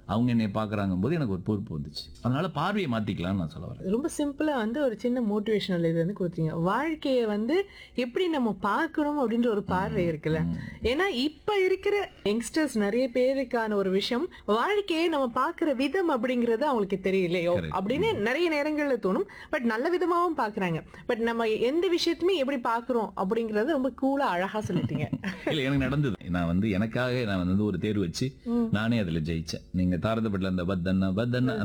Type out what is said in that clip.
அவங்க என்னை பார்க்கறாங்க போது எனக்கு ஒரு பொறுப்பு வந்துச்சு அதனால பார்வையை மாத்திக்கலாம்னு நான் சொல்ல வரேன் ரொம்ப சிம்பிளா வந்து ஒரு சின்ன மோட்டிவேஷனல் இது வந்து கொடுத்தீங்க வாழ்க்கைய வந்து எப்படி நம்ம பார்க்கணும் அப்படின்ற ஒரு பார்வை இருக்குல்ல ஏன்னா இப்ப இருக்கிற யங்ஸ்டர்ஸ் நிறைய பேருக்கான ஒரு விஷயம் வாழ்க்கையை நம்ம பார்க்கிற விதம் அப்படிங்கறது அவங்களுக்கு தெரியலையோ Correct. அப்படின்னு நிறைய நேரங்கள்ல தோணும் பட் நல்ல விதமாவும் பாக்குறாங்க பட் நம்ம எந்த விஷயத்தையுமே எப்படி பாக்குறோம் அப்படிங்கறது ரொம்ப கூலா அழகா சொல்லிட்டீங்க இல்ல எனக்கு நடந்தது நான் வந்து எனக்காக நான் வந்து ஒரு தேர்வு வச்சு நானே அதுல ஜெயிச்சேன் நீங்க தாரதப்பட்டில் அந்த பத்தன்னா பத்தன்னா